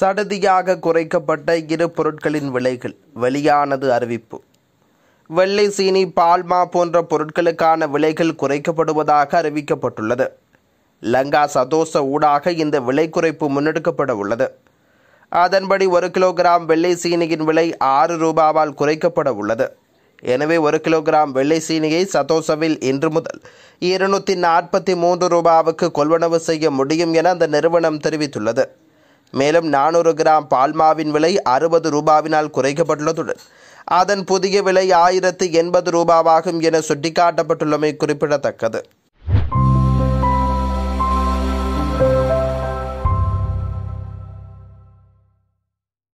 சடுதியாக குறைக்கப்பட்ட இரு பொருட்களின் விலைகள் வெளியானது அறிவிப்பு வெள்ளை சீனி பால்மா போன்ற பொருட்களுக்கான விலைகள் குறைக்கப்படுவதாக அறிவிக்கப்பட்டுள்ளது லங்கா சதோச ஊடாக இந்த விலை குறைப்பு முன்னெடுக்கப்பட உள்ளது அதன்படி ஒரு கிலோகிராம் வெள்ளை சீனியின் விலை ஆறு ரூபாவால் குறைக்கப்பட உள்ளது எனவே ஒரு கிலோகிராம் வெள்ளை சீனியை சதோசவில் இன்று முதல் இருநூத்தி நாற்பத்தி மூன்று ரூபாவுக்கு கொள்வனவு செய்ய முடியும் என அந்த நிறுவனம் தெரிவித்துள்ளது மேலும் நானூறு கிராம் பால்மாவின் விலை அறுபது ரூபாவினால் குறைக்கப்பட்டுள்ளதுடன் அதன் புதிய விலை ஆயிரத்து எண்பது ரூபாவாகும் என சுட்டிக்காட்டப்பட்டுள்ளமை குறிப்பிடத்தக்கது